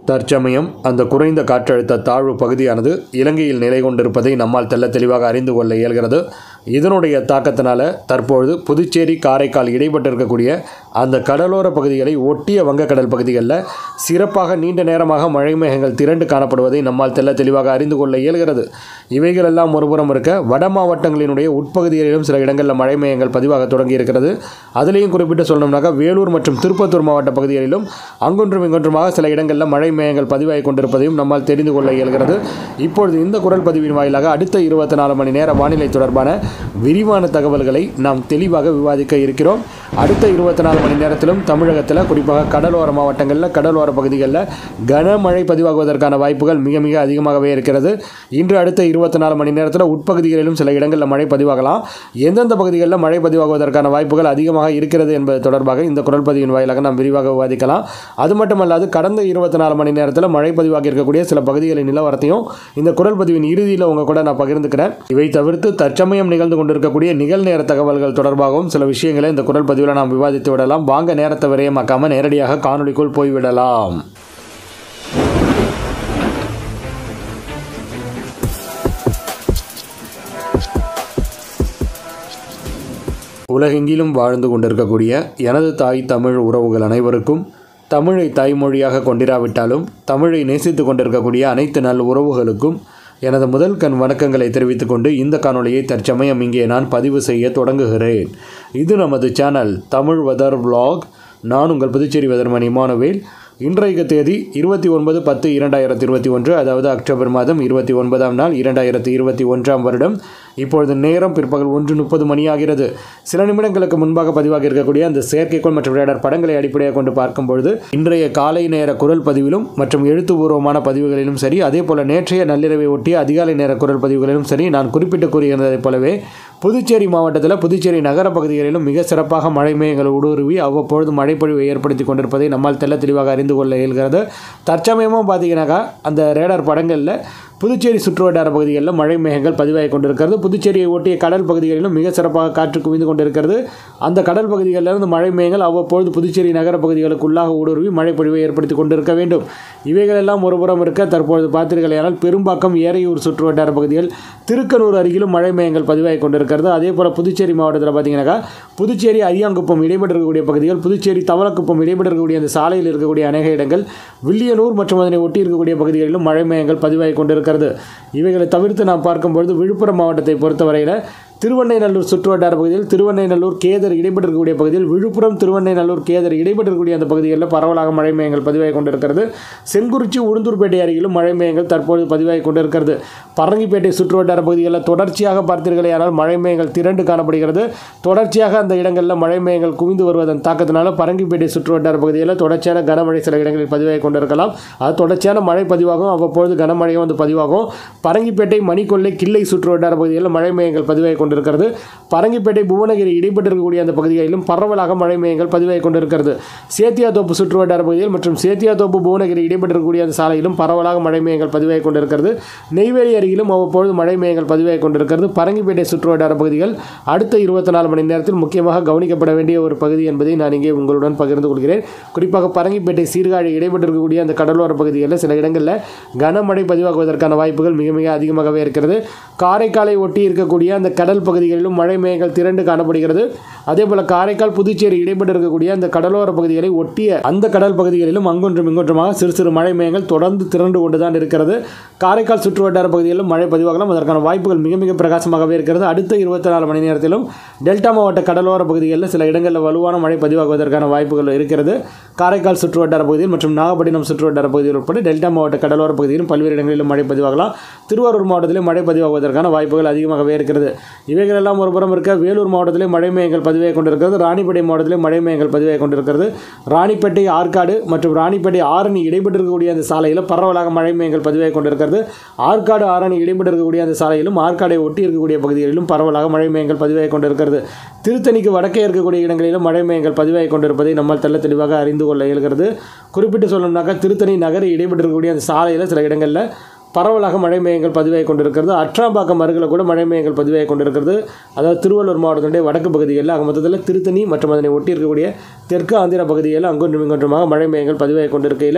தற்சமயம் அந்த குறைந்த காற்றழுத்த தாழ்வு பகுதியானது இலங்கையில் நிலை கொண்டிருப்பதை நம்மால் தெள்ள தெளிவாக அறிந்து கொள்ள இயல்கிறது இதனுடைய தாக்கத்தினால தற்பொழுது புதுச்சேரி காரைக்கால் இடைப்பட்டிருக்கக்கூடிய அந்த கடலோர பகுதிகளை ஒட்டிய வங்கக்கடல் பகுதிகளில் சிறப்பாக நீண்ட நேரமாக மழை மேகங்கள் திரண்டு காணப்படுவதை நம்மால் தெள்ள தெளிவாக அறிந்து கொள்ள இயல்கிறது இவைகளெல்லாம் ஒருபுறம் இருக்க வட மாவட்டங்களினுடைய உட்பகுதிகளிலும் சில இடங்களில் மழை மேகங்கள் பதிவாக தொடங்கி இருக்கிறது அதுலேயும் குறிப்பிட்டு சொல்லணும்னாக்கா வேலூர் மற்றும் திருப்பத்தூர் மாவட்ட பகுதிகளிலும் அங்கொன்றும் இங்கொன்றுமாக சில இடங்களில் மழை மேகங்கள் பதிவாகி கொண்டிருப்பதையும் நம்மால் தெரிந்து கொள்ள இயல்கிறது இப்பொழுது இந்த குரல் பதிவின் வாயிலாக அடுத்த இருபத்தி நாலு மணி நேர வானிலை தொடர்பான விரிவான தகவல்களை நாம் தெளிவாக விவாதிக்க இருக்கிறோம் அடுத்த இருபத்தி நாலு மணி நேரத்திலும் தமிழகத்தில் குறிப்பாக கடலோர மாவட்டங்களில் கடலோர பகுதிகளில் கனமழை பதிவாகுவதற்கான வாய்ப்புகள் மிக மிக அதிகமாகவே இருக்கிறது இன்று அடுத்த இருபத்தி நாலு மணி நேரத்தில் உட்பகுதிகளிலும் சில இடங்களில் மழை பதிவாகலாம் எந்தெந்த பகுதிகளில் மழை பதிவாகுவதற்கான வாய்ப்புகள் அதிகமாக இருக்கிறது என்பது தொடர்பாக இந்த குரல் பதிவின் வாயிலாக நாம் விரிவாக விவாதிக்கலாம் அது மட்டுமல்லாது கடந்த இருபத்தி நாலு மணி நேரத்தில் மழை பதிவாகி இருக்கக்கூடிய சில பகுதிகளின் நிலவரத்தையும் இந்த குரல் பதிவின் இறுதியில் உங்க கூட நான் பகிர்ந்துக்கிறேன் இவை தவிர்த்து தற்சமயம் நிகழ்ந்து கொண்டிருக்கக்கூடிய நிகழ்நேர தகவல்கள் தொடர்பாகவும் சில விஷயங்களை இந்த குரல் பதிவில் நாம் விவாதித்து விடலாம் வாங்க நேரத்தை விரயமாக்காம நேரடியாக காணொளிக்குள் போய்விடலாம் உலகெங்கிலும் வாழ்ந்து கொண்டிருக்கக்கூடிய எனது தாய் தமிழ் உறவுகள் அனைவருக்கும் தமிழை தாய்மொழியாக கொண்டிராவிட்டாலும் தமிழை நேசித்து கொண்டிருக்கக்கூடிய அனைத்து நல் உறவுகளுக்கும் எனது முதல் கண் வணக்கங்களை தெரிவித்துக் கொண்டு இந்த காணொளியை தற்சமயம் இங்கே நான் பதிவு செய்ய தொடங்குகிறேன் இது நமது சேனல் தமிழ் வெதர் vlog நான் உங்கள் புதுச்சேரி வெதர்மணி மானவேல் இன்றைய தேதி இருபத்தி ஒன்பது பத்து இரண்டாயிரத்தி இருபத்தி ஒன்று அதாவது அக்டோபர் மாதம் இருபத்தி ஒன்பதாம் நாள் இரண்டாயிரத்தி இருபத்தி ஒன்றாம் வருடம் இப்பொழுது நேரம் பிற்பகல் ஒன்று முப்பது மணியாகிறது சில நிமிடங்களுக்கு முன்பாக பதிவாகி இருக்கக்கூடிய அந்த செயற்கைக்கோள் மற்றும் ரேடார் படங்களை அடிப்படையாக கொண்டு பார்க்கும் பொழுது இன்றைய காலை நேர குரல் பதிவிலும் மற்றும் எழுத்துப்பூர்வமான பதிவுகளிலும் சரி அதே போல நேற்றைய நள்ளிரவை ஒட்டிய அதிகாலை நேர குரல் பதிவுகளிலும் சரி நான் குறிப்பிட்டு கூறியிருந்ததைப் போலவே புதுச்சேரி மாவட்டத்தில் புதுச்சேரி நகர பகுதிகளிலும் மிக சிறப்பாக மழை மேகங்கள் ஊடுருவி அவ்வப்பொழுது மழைப்பொழிவை ஏற்படுத்தி கொண்டிருப்பதை நம்மால் தெள்ள தெளிவாக அறிந்து கொள்ள இயல்கிறது தற்சமயமும் பார்த்தீங்கன்னாக்கா அந்த ரேடார் படங்களில் புதுச்சேரி சுற்றுவட்டார பகுதிகளில் மழை மேகங்கள் பதிவாகி கொண்டிருக்கிறது புதுச்சேரியை ஒட்டிய கடல் பகுதிகளிலும் மிக சிறப்பாக காற்று குவிந்து கொண்டிருக்கிறது அந்த கடல் பகுதிகளிலிருந்து மழை மேகங்கள் அவ்வப்பொழுது புதுச்சேரி நகர பகுதிகளுக்குள்ளாக ஊடுருவி மழை பொழிவை ஏற்படுத்தி கொண்டிருக்க வேண்டும் இவைகளெல்லாம் ஒருபுறம் இருக்க தற்பொழுது பார்த்தீர்களானால் பெரும்பாக்கம் ஏரையூர் சுற்றுவட்டார பகுதிகள் திருக்கனூர் அருகிலும் மழை மேகங்கள் பதிவாகி கொண்டிருக்கிறது அதே போல் புதுச்சேரி மாவட்டத்தில் பார்த்தீங்கன்னாக்கா புதுச்சேரி அரியாங்குப்பம் இடைப்பட்டு இருக்கக்கூடிய பகுதிகள் புதுச்சேரி தவளக்குப்பம் இடைப்பட்டு இருக்கக்கூடிய அந்த சாலையில் இருக்கக்கூடிய அநேக இடங்கள் வில்லியனூர் மற்றும் அதனை ஒட்டி இருக்கக்கூடிய பகுதிகளிலும் மழை மேகங்கள் பதிவாகி கொண்டிருக்கிறது இவைகளை தவிர்த்து நாம் பார்க்கும்பொழுது விழுப்புரம் மாவட்டத்தை பொறுத்தவரையில் திருவண்ணைநல்லூர் சுற்றுவட்டார பகுதியில் திருவண்ணைநல்லூர் கேதர் இடைப்பட்டிருக்கக்கூடிய பகுதியில் விழுப்புரம் திருவண்ணைநல்லூர் கேதர் இடைப்பட்டிருக்கக்கூடிய அந்த பகுதிகளில் பரவலாக மழை மேகங்கள் பதிவாகி கொண்டிருக்கிறது செங்குறிச்சி உளுந்தூர்பேட்டை அருகிலும் மழை மேகங்கள் தற்போது பதிவாகி கொண்டிருக்கிறது பரங்கிப்பேட்டை சுற்றுவட்டார பகுதிகளில் தொடர்ச்சியாக பார்த்தீர்களேயானால் மழை மேகங்கள் திரண்டு காணப்படுகிறது தொடர்ச்சியாக அந்த இடங்களில் மழை மேகங்கள் குவிந்து வருவதன் தாக்கத்தினால பரங்கிப்பேட்டை சுற்றுவட்டார பகுதிகளில் தொடர்ச்சியான கனமழை சில இடங்களில் பதிவாகி கொண்டிருக்கலாம் அது தொடர்ச்சியான மழை பதிவாகும் அவ்வப்பொழுது கனமழையும் வந்து பதிவாகும் பரங்கிப்பேட்டை மணிக்கொல்லை கிள்ளை சுற்றுவட்டார பகுதிகளில் மழை மேகங்கள் பதிவாகி கொண்டிருக்கிறது பரங்கிப்பேட்டை புவனகிரி இடைப்பட்டிருக்கக்கூடிய அந்த பகுதிகளிலும் பரவலாக மழை மேகங்கள் பதிவாகி கொண்டிருக்கிறது சேத்தியாத்தோப்பு சுற்றுவட்டார பகுதியில் மற்றும் சேத்தியாத்தோப்பு புவனகிரி இடைப்பட்டிருக்கக்கூடிய அந்த சாலையிலும் பரவலாக மழை மேகங்கள் பதிவாகி கொண்டிருக்கிறது நெய்வேலி அருகிலும் அவ்வப்பொழுது மழை மேகங்கள் பதிவாகி கொண்டிருக்கிறது பரங்கிப்பேட்டை சுற்றுவட்டார பகுதிகள் அடுத்த இருபத்தி நாலு மணி நேரத்தில் முக்கியமாக கவனிக்கப்பட வேண்டிய ஒரு பகுதி என்பதை நான் இங்கே உங்களுடன் பகிர்ந்து கொள்கிறேன் குறிப்பாக பரங்கிப்பேட்டை சீர்காழி இடைப்பட்டிருக்கக்கூடிய அந்த கடலோர பகுதிகளில் சில இடங்களில் கனமழை பதிவாகுவதற்கான வாய்ப்புகள் மிக மிக அதிகமாகவே இருக்கிறது காரைக்காலை ஒட்டி இருக்கக்கூடிய அந்த கடல் பகுதிகளிலும் மழை மேகங்கள் திரண்டு காணப்படுகிறது அதே போல காரைக்கால் புதுச்சேரி இடைப்பட்டு இருக்கக்கூடிய அந்த கடலோர பகுதிகளை ஒட்டிய அந்த கடல் பகுதிகளிலும் அங்கொன்றும் இங்கொன்றுமாக சிறு சிறு மழை மேகங்கள் தொடர்ந்து திரண்டு கொண்டுதான் இருக்கிறது காரைக்கால் சுற்றுவட்டார பகுதிகளிலும் மழை பதிவாகலாம் அதற்கான வாய்ப்புகள் மிக மிக பிரகாசமாகவே இருக்கிறது அடுத்த இருபத்தி நாலு மணி நேரத்திலும் டெல்டா மாவட்ட கடலோர பகுதிகளில் சில இடங்களில் வலுவான மழை பதிவாகுவதற்கான வாய்ப்புகள் இருக்கிறது காரைக்கால் சுற்றுவட்டார பகுதியில் மற்றும் நாகப்பட்டினம் சுற்றுவட்டார பகுதியில் உட்பட டெல்டா மாவட்ட கடலோர பகுதியிலும் பல்வேறு இடங்களிலும் மழை பதிவாகலாம் திருவாரூர் மாவட்டத்திலும் மழை பதிவாகுவதற்கான வாய்ப்புகள் அதிகமாகவே இருக்கிறது இவைகளெல்லாம் ஒரு புறம் இருக்க வேலூர் மாவட்டத்திலே மழை மேகங்கள் பதிவாகி கொண்டிருக்கிறது ராணிப்பேட்டை மாவட்டத்திலே மழை மேகங்கள் பதிவாகி கொண்டிருக்கிறது ராணிப்பேட்டை ஆற்காடு மற்றும் ராணிப்பேட்டை ஆரணி இடைப்பட்டு இருக்கக்கூடிய அந்த சாலையில் பரவலாக மழை மேகங்கள் பதிவாகி கொண்டிருக்கிறது ஆற்காடு ஆரணி இடைப்பட்டு இருக்கக்கூடிய அந்த சாலையிலும் ஆற்காடை ஒட்டி இருக்கக்கூடிய பகுதிகளிலும் பரவலாக மழை மேகங்கள் பதிவாகி கொண்டிருக்கிறது திருத்தணிக்கு வடக்கே இருக்கக்கூடிய இடங்களிலும் மழை மேகங்கள் பதிவாகி கொண்டிருப்பதை நம்மால் தெள்ள தெளிவாக அறிந்து கொள்ள இயல்கிறது குறிப்பிட்டு சொல்லணும்னாக்கா திருத்தணி நகர் இடைப்பட்டு இருக்கக்கூடிய அந்த சாலையில் சில இடங்களில் பரவலாக மழை மேகங்கள் பதிவாகி கொண்டிருக்கிறது அற்றாம்பாக்கம் அருகில் கூட மழை மேகங்கள் பதிவாகி கொண்டிருக்கிறது அதாவது திருவள்ளூர் மாவட்டத்தினுடைய வடக்கு பகுதிகளில் அங்கே மொத்தத்தில் திருத்தணி மற்றும் அதனை ஒட்டி இருக்கக்கூடிய தெற்கு ஆந்திர பகுதிகளில் அங்கொன்றும் இங்கொன்றுமாக மழை மேகங்கள் பதிவாகி கொண்டிருக்கையில்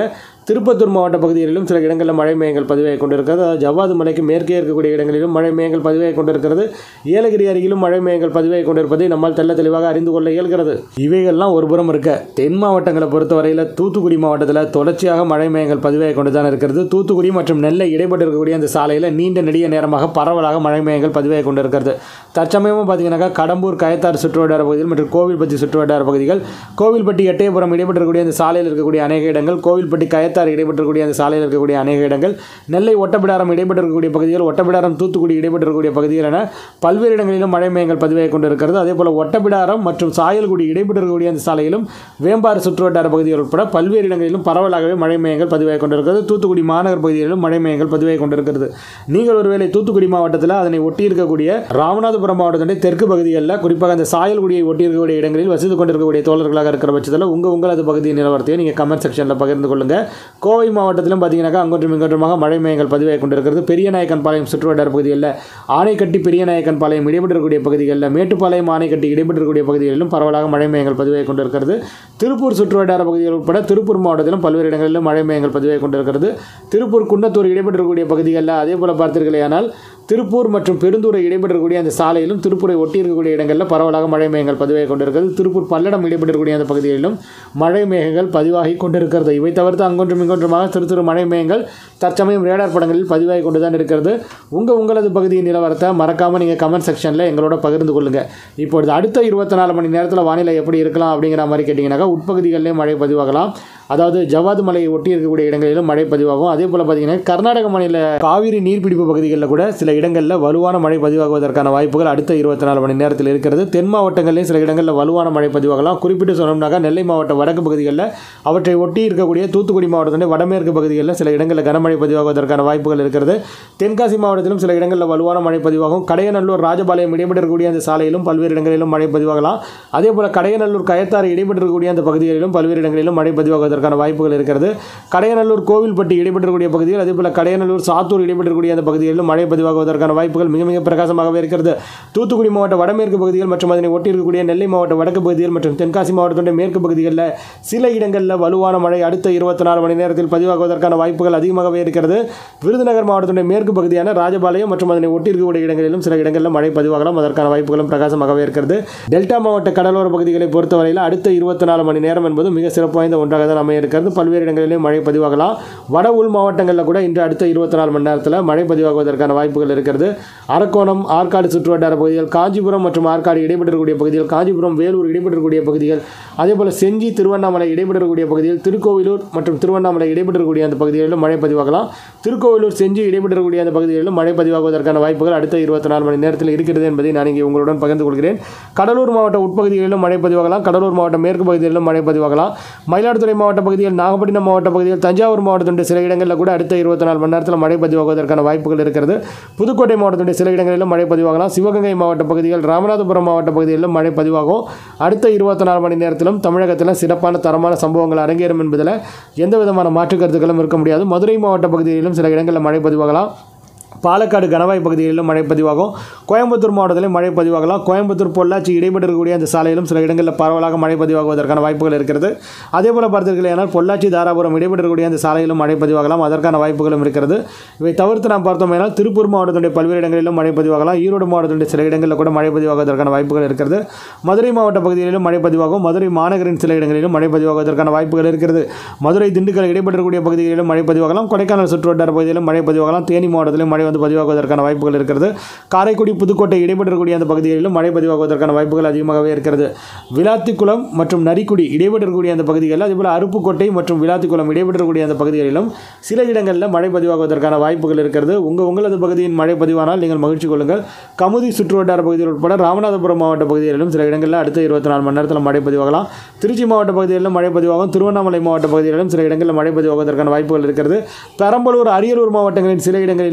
திருப்பத்தூர் மாவட்ட பகுதிகளிலும் சில இடங்களில் மழை மேகங்கள் பதிவாகி கொண்டிருக்கிறது அதாவது ஜவ்வாது மலைக்கு மேற்கே இருக்கக்கூடிய இடங்களிலும் மழை மேகங்கள் பதிவாகி கொண்டிருக்கிறது ஏலகிரி அருகிலும் மழை மேகங்கள் பதிவாகி கொண்டிருப்பதை நம்மால் தெள்ள தெளிவாக அறிந்து கொள்ள இயல்கிறது இவைகள்லாம் ஒரு புறம் இருக்க தென் மாவட்டங்களை பொறுத்தவரையில் தூத்துக்குடி மாவட்டத்தில் தொடர்ச்சியாக மழை மேகங்கள் பதிவாகி கொண்டு தான் இருக்கிறது தூத்துக்குடி மற்றும் நெல்லை இடைப்பட்டு இருக்கக்கூடிய அந்த சாலையில் நீண்ட நெடிய நேரமாக பரவலாக மழை மேகங்கள் பதிவாகி கொண்டிருக்கிறது தற்சமயமும் பார்த்தீங்கன்னாக்கா கடம்பூர் கயத்தார் சுற்றுவட்டார பகுதிகள் மற்றும் கோவில்பட்டி சுற்றுவட்டார பகுதிகள் கோவில்பட்டி எட்டயபுரம் இடைப்பட்டிருக்கக்கூடிய அந்த சாலையில் இருக்கக்கூடிய அநேக இடங்கள் கோவில்பட்டி கயத்தார் இடைப்பட்டிருக்கக்கூடிய அந்த சாலையில் இருக்கக்கூடிய அநேக இடங்கள் நெல்லை ஒட்டப்பிடாரம் இடைப்பட்டிருக்கக்கூடிய பகுதிகள் ஒட்டப்பிடாரம் தூத்துக்குடி இடைப்பட்டிருக்கக்கூடிய பகுதிகள் என பல்வேறு இடங்களிலும் மழை மேகங்கள் பதிவாகி கொண்டிருக்கிறது அதே போல் ஒட்டப்பிடாரம் மற்றும் சாயல்குடி இடைப்பட்டிருக்கக்கூடிய அந்த சாலையிலும் வேம்பாறு சுற்றுவட்டார பகுதிகள் உட்பட பல்வேறு இடங்களிலும் பரவலாகவே மழை மேகங்கள் பதிவாகி கொண்டிருக்கிறது தூத்துக்குடி மாநகர் பகுதிகளிலும் மழை மேகங்கள் பதிவாகி கொண்டிருக்கிறது நீங்கள் ஒருவேளை தூத்துக்குடி மாவட்டத்தில் அதனை ஒட்டி இருக்கக்கூடிய ராமநாதபுரம் மாவட்டத்தினுடைய தெற்கு பகுதிகளில் குறிப்பாக அந்த சாயல்குடியை ஒட்டி இருக்கக்கூடிய இடங்களில் வசித்து கொண்டிருக்கக்கூடிய தோழர்களாக இருக்கிற பட்சத்தில் உங்கள் உங்களது பகுதியின் நிலவரத்தையும் நீங்கள் கமெண்ட் செக்ஷனில் பகிர்ந்து கொள்ளுங்கள் கோவை மாவட்டத்திலும் பார்த்தீங்கன்னாக்கா அங்கொன்றும் இங்கொன்றுமாக மழை மேகங்கள் பதிவாகி கொண்டிருக்கிறது பெரியநாயக்கன் பாளையம் சுற்றுவட்டார பகுதிகளில் ஆணைக்கட்டி பெரியநாயக்கன் பாளையம் இடைப்பட்டிருக்கக்கூடிய பகுதிகளில் மேட்டுப்பாளையம் ஆணைக்கட்டி இடைப்பட்டிருக்கக்கூடிய பகுதிகளிலும் பரவலாக மழை மேகங்கள் பதிவாகி கொண்டிருக்கிறது திருப்பூர் சுற்றுவட்டார பகுதிகள் உட்பட திருப்பூர் மாவட்டத்திலும் பல்வேறு இடங்களிலும் மழை மேகங்கள் பதிவாகி கொண்டிருக்கிறது திருப்பூர் குன்னத்தூர் இடைப்பட்டிருக்கக்கூடிய பகுதிகளில் அதே போல் பார்த்தீர்களேயானால் திருப்பூர் மற்றும் பெருந்தூரை இடைப்பட்டிருக்கக்கூடிய அந்த சாலையிலும் திருப்பூரை ஒட்டி இருக்கக்கூடிய இடங்களில் பரவலாக மழை மேகங்கள் பதிவாகி கொண்டிருக்கிறது திருப்பூர் பல்லடம் இடைப்பட்டிருக்கக்கூடிய அந்த பகுதிகளிலும் மழை மேகங்கள் பதிவாகி கொண்டிருக்கிறது இவை தவிர்த்து அங்கொன்றும் இங்கொன்றுமாக சிறு சிறு மழை மேகங்கள் தற்சமயம் ரேடார் படங்களில் பதிவாகி கொண்டு தான் இருக்கிறது உங்கள் உங்களது பகுதியின் நிலவரத்தை மறக்காமல் நீங்கள் கமெண்ட் செக்ஷனில் எங்களோட பகிர்ந்து கொள்ளுங்கள் இப்பொழுது அடுத்த இருபத்தி நாலு மணி நேரத்தில் வானிலை எப்படி இருக்கலாம் அப்படிங்கிற மாதிரி கேட்டிங்கன்னாக்கா உட்பகுதிகளிலே மழை பதிவாகலாம் அதாவது ஜவ்வாது மலையை ஒட்டி இருக்கக்கூடிய இடங்களிலும் மழை பதிவாகும் அதே போல் பார்த்தீங்கன்னா கர்நாடக மாநில காவிரி நீர்பிடிப்பு பகுதிகளில் கூட சில இடங்களில் வலுவான மழை பதிவாகுவதற்கான வாய்ப்புகள் அடுத்த இருபத்தி நாலு மணி நேரத்தில் இருக்கிறது தென் மாவட்டங்களிலும் சில இடங்களில் வலுவான மழை பதிவாகலாம் குறிப்பிட்டு சொன்னோம்னாக்கா நெல்லை மாவட்ட வடக்கு பகுதிகளில் அவற்றை ஒட்டி இருக்கக்கூடிய தூத்துக்குடி மாவட்டத்தினுடைய வடமேற்கு பகுதிகளில் சில இடங்களில் கனமழை பதிவாகுவதற்கான வாய்ப்புகள் இருக்கிறது தென்காசி மாவட்டத்திலும் சில இடங்களில் வலுவான மழை பதிவாகும் கடையநல்லூர் ராஜபாளையம் இடைப்பட்டிருக்கக்கூடிய அந்த சாலையிலும் பல்வேறு இடங்களிலும் மழை பதிவாகலாம் அதே போல் கடையநல்லூர் கயத்தாறு இடைப்பட்டிருக்கக்கூடிய அந்த பகுதிகளிலும் பல்வேறு இடங்களிலும் மழை பதிவாகுவதற்கான வாய்ப்புகள் இருக்கிறது கடையநல்லூர் கோவில்பட்டி இடைப்பட்டிருக்கக்கூடிய பகுதிகள் அதே போல் கடையநல்லூர் சாத்தூர் இடைப்பட்டிருக்கக்கூடிய அந்த பகுதிகளிலும் மழை பதிவாகுவதற்கான வாய்ப்புகள் மிக மிக பிரகாசமாகவே இருக்கிறது தூத்துக்குடி மாவட்ட வடமேற்கு பகுதிகள் மற்றும் அதனை ஒட்டி இருக்கக்கூடிய நெல்லை மாவட்ட வடக்கு பகுதிகள் மற்றும் தென்காசி மாவட்டத்துடைய மேற்கு பகுதிகளில் சில இடங்களில் வலுவான மழை அடுத்த இருபத்தி நாலு மணி நேரத்தில் பதிவாகுவதற்கான வாய்ப்புகள் அதிகமாகவே இருக்கிறது விருதுநகர் மாவட்டத்துடைய மேற்கு பகுதியான ராஜபாளையம் மற்றும் அதனை ஒட்டி இருக்கக்கூடிய இடங்களிலும் சில இடங்களில் மழை பதிவாகலாம் அதற்கான வாய்ப்புகளும் பிரகாசமாகவே இருக்கிறது டெல்டா மாவட்ட கடலோர பகுதிகளை பொறுத்தவரையில் அடுத்த இருபத்தி நாலு மணி நேரம் என்பது மிக சிறப்பு வாய்ந்த ஒன்றாக தான் அமைய இருக்கிறது பல்வேறு இடங்களிலும் மழை பதிவாகலாம் வட உள் மாவட்டங்களில் கூட இன்று அடுத்த இருபத்தி நாலு மணி நேரத்தில் மழை பதிவாகுவதற்கான வாய்ப்புகள் இருக்கிறது அரக்கோணம் ஆற்காடு சுற்றுவட்டார பகுதிகள் காஞ்சிபுரம் மற்றும் ஆற்காடு இடைப்பட்டிருக்கக்கூடிய பகுதிகள் காஞ்சிபுரம் வேலூர் இடைப்பட்டிருக்கக்கூடிய பகுதிகள் அதே போல் செஞ்சி திருவண்ணாமலை இடைப்பட்டிருக்கக்கூடிய பகுதிகள் திருக்கோவிலூர் மற்றும் திருவண்ணாமலை இடைப்பட்டிருக்கக்கூடிய அந்த பகுதிகளிலும் மழை பதிவாகலாம் திருக்கோவிலூர் செஞ்சி இடைப்பட்டிருக்கக்கூடிய அந்த பகுதிகளிலும் மழை பதிவாகுவதற்கான வாய்ப்புகள் அடுத்த இருபத்தி நாலு மணி நேரத்தில் இருக்கிறது என்பதை நான் இங்கே உங்களுடன் பகிர்ந்து கொள்கிறேன் கடலூர் மாவட்ட உட்பகுதிகளிலும் மழை பதிவாகலாம் கடலூர் மாவட்ட மேற்கு பகுதிகளிலும் மழை பதிவாகலாம் மயிலாடுதுறை மாவட்ட பகுதிகள் நாகப்பட்டினம் மாவட்ட பகுதிகள் தஞ்சாவூர் மாவட்டத்துடைய சில இடங்களில் கூட அடுத்த இருபத்தி நாலு மணி நேரத்தில் மழை பதிவாகுவதற்கான வாய்ப்புகள் இருக்கிறது புதுக்கோட்டை மாவட்டத்துடைய சில இடங்களிலும் மழை பதிவாகலாம் சிவகங்கை மாவட்ட பகுதிகள் ராமநாதபுரம் மாவட்ட பகுதிகளிலும் மழை பதிவாகும் அடுத்த இருபத்தி நாலு மணி நேரத்திலும் தமிழகத்தில் சிறப்பான தரமான சம்பவங்கள் அரங்கேறும் என்பதில் எந்த விதமான மாற்று கருத்துக்களும் இருக்க முடியாது மதுரை மாவட்ட பகுதிகளிலும் சில இடங்களில் மழை பதிவாகலாம் பாலக்காடு கணவாய் பகுதிகளிலும் மழை பதிவாகும் கோயம்புத்தூர் மாவட்டத்திலும் மழை பதிவாகலாம் கோயம்புத்தூர் பொள்ளாச்சி இடைப்பட்டு இருக்கக்கூடிய அந்த சாலையிலும் சில இடங்களில் பரவலாக மழை பதிவாகுவதற்கான வாய்ப்புகள் இருக்கிறது அதே போல் பார்த்தீர்களானால் பொள்ளாச்சி தாராபுரம் இடைப்பட்டு இருக்கக்கூடிய அந்த சாலையிலும் மழை பதிவாகலாம் அதற்கான வாய்ப்புகளும் இருக்கிறது இவை தவிர்த்து நாம் பார்த்தோமேனால் திருப்பூர் மாவட்டத்துடைய பல்வேறு இடங்களிலும் மழை பதிவாகலாம் ஈரோடு மாவட்டத்துடைய சில இடங்களில் கூட மழை பதிவாகுவதற்கான வாய்ப்புகள் இருக்கிறது மதுரை மாவட்ட பகுதிகளிலும் மழை பதிவாகும் மதுரை மாநகரின் சில இடங்களிலும் மழை பதிவாகுவதற்கான வாய்ப்புகள் இருக்கிறது மதுரை திண்டுக்கல் இடைப்பட்டிருக்கக்கூடிய பகுதிகளிலும் மழை பதிவாகலாம் கொடைக்கானல் சுற்றுவட்டார பகுதியிலும் மழை பதிவாகலாம் தேனி மாவட்டத்திலும் மழை வந்து பதிவாகுவதற்கான வாய்ப்புகள் இருக்கிறது காரைக்குடி புதுக்கோட்டை இடைப்பட்டிருக்கக்கூடிய அந்த பகுதிகளிலும் மழை பதிவாகுவதற்கான வாய்ப்புகள் அதிகமாகவே இருக்கிறது விளாத்திக்குளம் மற்றும் நரிக்குடி இடைப்பட்டிருக்கக்கூடிய அந்த பகுதிகளில் அதேபோல் அருப்புக்கோட்டை மற்றும் விளாத்திக்குளம் இடைப்பட்டிருக்கக்கூடிய அந்த பகுதிகளிலும் சில இடங்களில் மழை பதிவாகுவதற்கான வாய்ப்புகள் இருக்கிறது உங்கள் உங்களது பகுதியின் மழை பதிவானால் நீங்கள் மகிழ்ச்சி கொள்ளுங்கள் கமுதி சுற்றுவட்டார பகுதிகள் உட்பட ராமநாதபுரம் மாவட்ட பகுதிகளிலும் சில இடங்களில் அடுத்த இருபத்தி நாலு மணி நேரத்தில் மழை பதிவாகலாம் திருச்சி மாவட்ட பகுதிகளிலும் மழை பதிவாகும் திருவண்ணாமலை மாவட்ட பகுதிகளிலும் சில இடங்களில் மழை பதிவாகுவதற்கான வாய்ப்புகள் இருக்கிறது பெரம்பலூர் அரியலூர் மாவட்டங்களின் சில இடங்களிலும் வலுவான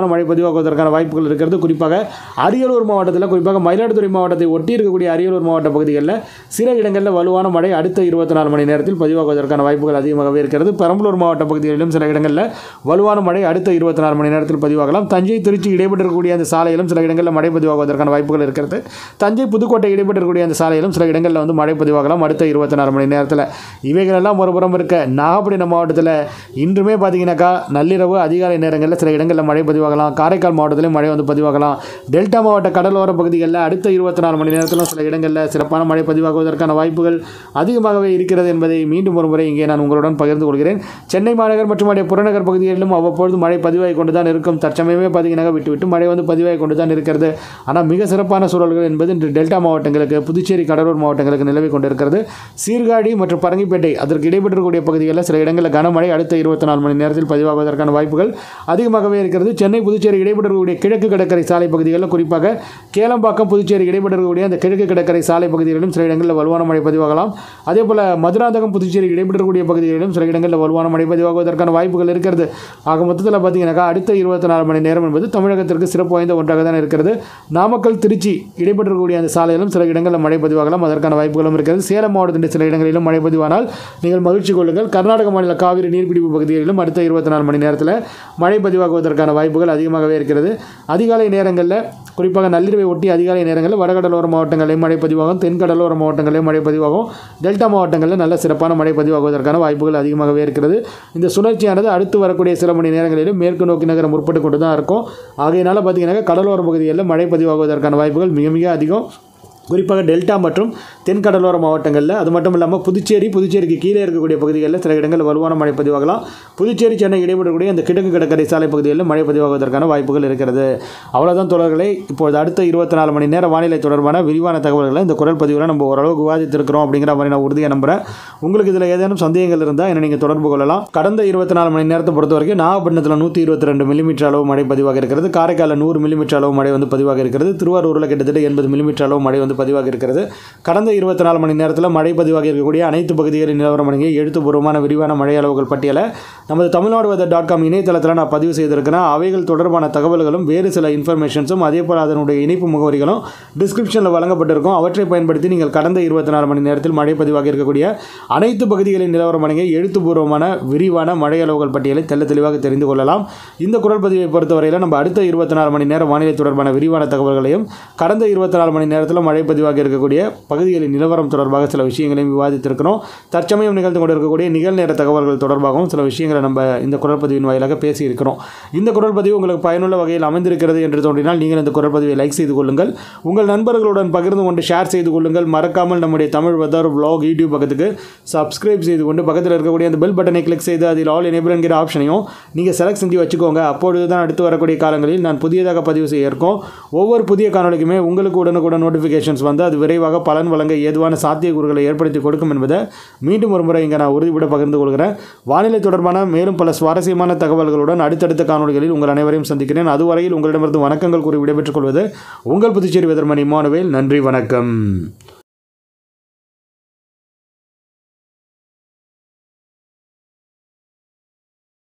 வலுவான மழை பதிவாகுவதற்கான வாய்ப்புகள் இருக்கிறது குறிப்பாக அரியலூர் மாவட்டத்தில் குறிப்பாக மயிலாடுதுறை மாவட்டத்தை ஒட்டி இருக்கக்கூடிய அரியலூர் மாவட்ட பகுதிகளில் சில இடங்களில் வலுவான மழை அடுத்த இருபத்தி நாலு மணி நேரத்தில் பதிவாகுவதற்கான வாய்ப்புகள் அதிகமாகவே இருக்கிறது பெரம்பலூர் மாவட்ட பகுதிகளிலும் சில இடங்களில் வலுவான மழை அடுத்த இருபத்தி நாலு மணி நேரத்தில் பதிவாகலாம் தஞ்சை திருச்சி இடைப்பட்டிருக்கக்கூடிய அந்த சாலையிலும் சில இடங்களில் மழை பதிவாகுவதற்கான வாய்ப்புகள் இருக்கிறது தஞ்சை புதுக்கோட்டை இடைப்பட்டிருக்கக்கூடிய அந்த சாலையிலும் சில இடங்களில் வந்து மழை பதிவாகலாம் அடுத்த இருபத்தி நாலு மணி நேரத்தில் இவைகளெல்லாம் ஒரு புறம் இருக்க நாகப்பட்டினம் மாவட்டத்தில் இன்றுமே பார்த்தீங்கன்னாக்கா நள்ளிரவு அதிகாலை நேரங்களில் சில இடங்களில் மழை பதிவாகலாம் காரைக்கால் மாவட்டத்திலும் மழை வந்து பதிவாகலாம் டெல்டா மாவட்ட கடலோர பகுதிகளில் அடுத்த இருபத்தி நாலு மணி நேரத்திலும் சில இடங்களில் சிறப்பான மழை பதிவாகுவதற்கான வாய்ப்புகள் அதிகமாகவே இருக்கிறது என்பதை மீண்டும் ஒரு முறை இங்கே நான் உங்களுடன் பகிர்ந்து கொள்கிறேன் சென்னை மாநகர் மற்றும் அடைய புறநகர் பகுதிகளிலும் அவ்வப்பொழுது மழை பதிவாகி கொண்டு தான் இருக்கும் தற்சமயமே பார்த்தீங்கன்னா விட்டு விட்டு மழை வந்து பதிவாகி கொண்டு தான் இருக்கிறது ஆனால் மிக சிறப்பான சூழல்கள் என்பது இன்று டெல்டா மாவட்டங்களுக்கு புதுச்சேரி கடலூர் மாவட்டங்களுக்கு நிலவி கொண்டிருக்கிறது சீர்காழி மற்றும் பரங்கிப்பேட்டை அதற்கு இடைப்பெற்றக்கூடிய பகுதிகளில் சில இடங்களில் கனமழை அடுத்த இருபத்தி நாலு மணி நேரத்தில் பதிவாகுவதற்கான வாய்ப்புகள் அதிகமாகவே இருக்கிறது சென்னை புதுச்சேரி இடைப்பெற்றக்கூடிய கிழக்கு கடற்கரை சாலை பகுதிகளில் குறிப்பாக கேளம்பாக்கம் புதுச்சேரி இடைப்பெற்றக்கூடிய அந்த கிழக்கு கடற்கரை சாலை பகுதிகளிலும் சில இடங்களில் வலுவான மழை பதிவாகலாம் அதே போல் மதுராந்தகம் புதுச்சேரி இடைப்பெற்றக்கூடிய பகுதிகளிலும் சில இடங்களில் வலுவான மழை பதிவாகுவதற்கான வாய்ப்புகள் இருக்கிறது ஆக மொத்தத்தில் பார்த்தீங்கன்னாக்கா அடுத்த இருபத்தி நாலு மணி நேரம் என்பது தமிழகத்திற்கு சிறப்பு வாய்ந்த ஒன்றாக தான் இருக்கிறது நாமக்கல் திருச்சி இடைப்பெற்றக்கூடிய அந்த சாலையிலும் சில இடங்களில் மழை பதிவாகலாம் அதற்கான வாய்ப்புகளும் இருக்கிறது சேலம் மாவட்டத்தின் சில இடங்களிலும் மழை பதிவானால் நீங்கள் மகிழ்ச்சி கொள்ளுங்கள் கர்நாடக மாநில காவிரி நீர்பிடிப்பு பகுதிகளிலும் அடுத்த இருபத்தி நாலு மணி நேரத்தில் மழை பதிவாகுவதற்கான வாய்ப்புகள் அதிகமாகவே இருக்கிறது அதிகாலை நேரங்களில் குறிப்பாக நள்ளிரவை ஒட்டி அதிகாலை நேரங்களில் வடகடலோர மாவட்டங்களில் மழை பதிவாகும் தென்கடலோர மாவட்டங்களில் மழை பதிவாகும் டெல்டா மாவட்டங்களில் நல்ல சிறப்பான மழை பதிவாகுவதற்கான வாய்ப்புகள் அதிகமாகவே இருக்கிறது இந்த சுழற்சியானது அடுத்து வரக்கூடிய சில மணி நேரங்களிலும் மேற்கு நோக்கி நகரம் முற்பட்டு கொண்டு தான் இருக்கும் ஆகையினால பார்த்தீங்கன்னா கடலோர பகுதிகளில் மழை பதிவாகுவதற்கான வாய்ப்புகள் மிக மிக அதிகம் குறிப்பாக டெல்டா மற்றும் தென்கடலோர மாவட்டங்களில் அது மட்டும் இல்லாமல் புதுச்சேரி புதுச்சேரிக்கு கீழே இருக்கக்கூடிய பகுதிகளில் சில இடங்களில் வலுவான மழை பதிவாகலாம் புதுச்சேரி சென்னை இடைப்படக்கூடிய இந்த கிழக்கு கடற்கரை சாலை பகுதிகளில் மழை பதிவாகுவதற்கான வாய்ப்புகள் இருக்கிறது அவ்வளோதான் தொடர்களே இப்போது அடுத்த இருபத்தி நாலு மணி நேர வானிலை தொடர்பான விரிவான தகவல்களை இந்த குரல் பதிவில் நம்ம ஓரளவுக்கு விவாதித்திருக்கிறோம் அப்படிங்கிற மாதிரி நான் உறுதியாக நம்புகிறேன் உங்களுக்கு இதில் ஏதேனும் சந்தேகங்கள் இருந்தால் என்னை நீங்கள் தொடர்பு கொள்ளலாம் கடந்த இருபத்தி நாலு மணி நேரத்தை பொறுத்த வரைக்கும் நாகப்பட்டினத்தில் நூற்றி இருபத்தி ரெண்டு மில்லிமீட்டர் அளவு மழை பதிவாக இருக்கிறது காரைக்காலில் நூறு மில்லிமீட்டர் அளவு மழை வந்து பதிவாக இருக்கிறது திருவாரூரில் கிட்டத்தட்ட எண்பது மில்லிமீட்டர் அளவு மழை வந்து பதிவாக இருக்கிறது கடந்த இருபத்தி நாலு மணி நேரத்தில் மழை பதிவாக இருக்கக்கூடிய அனைத்து பகுதிகளின் நிலவரம் அடங்கிய எழுத்துப்பூர்வமான விரிவான மழை அளவுகள் பட்டியலை நமது தமிழ்நாடு வெதர் டாட் காம் இணையதளத்தில் நான் பதிவு செய்திருக்கிறேன் அவைகள் தொடர்பான தகவல்களும் வேறு சில இன்ஃபர்மேஷன்ஸும் அதே போல் அதனுடைய இணைப்பு முகவரிகளும் டிஸ்கிரிப்ஷனில் வழங்கப்பட்டிருக்கும் அவற்றை பயன்படுத்தி நீங்கள் கடந்த இருபத்தி நாலு மணி நேரத்தில் மழை பதிவாக இருக்கக்கூடிய அனைத்து பகுதிகளின் நிலவரம் அடங்கிய எழுத்துப்பூர்வமான விரிவான மழை அளவுகள் பட்டியலை தெள்ள தெளிவாக தெரிந்து கொள்ளலாம் இந்த குரல் பதிவை பொறுத்தவரையில் நம்ம அடுத்த இருபத்தி நாலு மணி நேரம் வானிலை தொடர்பான விரிவான தகவல்களையும் கடந்த இருபத்தி நாலு மணி நேரத்தில் மழை பதிவாக இருக்கக்கூடிய பகுதிகளின் நிலவரம் தொடர்பாக சில விஷயங்களையும் விவாதித்திருக்கிறோம் தற்சமயம் நிகழ்ந்து கொண்டிருக்கக்கூடிய நிகழ்நேர தகவல்கள் தொடர்பாகவும் சில விஷயங்களை நம்ம இந்த குரல் பதிவின் வாயிலாக பேசியிருக்கிறோம் இந்த குரல் பதிவு உங்களுக்கு பயனுள்ள வகையில் அமைந்திருக்கிறது என்று தோன்றினால் நீங்கள் இந்த குரல் பதிவை லைக் செய்து கொள்ளுங்கள் உங்கள் நண்பர்களுடன் பகிர்ந்து கொண்டு ஷேர் செய்து கொள்ளுங்கள் மறக்காமல் நம்முடைய தமிழ் வெதர் vlog யூடியூப் பக்கத்துக்கு சப்ஸ்கிரைப் செய்து கொண்டு பக்கத்தில் இருக்கக்கூடிய அந்த பெல் பட்டனை கிளிக் செய்து அதில் ஆல் எனேபிள் என்கிற ஆப்ஷனையும் நீங்கள் செலக்ட் செஞ்சு வச்சுக்கோங்க அப்பொழுது தான் அடுத்து வரக்கூடிய காலங்களில் நான் புதியதாக பதிவு செய்ய இருக்கோம் ஒவ்வொரு புதிய காணொலிக்குமே உங்களுக்கு உடனுக்குடன் நோட்டிஃபிகேஷன்ஸ் வந்து அது விரைவாக பலன் வழங்க ஏதுவான சாத்தியக்கூறுகளை ஏற்படுத்தி கொடுக்கும் என்பதை மீண்டும் ஒரு முறை இங்கே நான் உறுதிபட பகிர்ந்து கொள்கிறேன் வானிலை தொடர்பான மேலும் பல சுவாரஸ்யமான தகவல்களுடன் அடுத்தடுத்த காணொலிகளில் உங்கள் அனைவரையும் சந்திக்கிறேன் அதுவரையில் உங்களிடமிருந்து வணக்கங்கள் கூறி விடைபெற்றுக் கொள்வது உங்கள் புதுச்சேரி வெதர்மணி மானுவேல் நன்றி வணக்கம்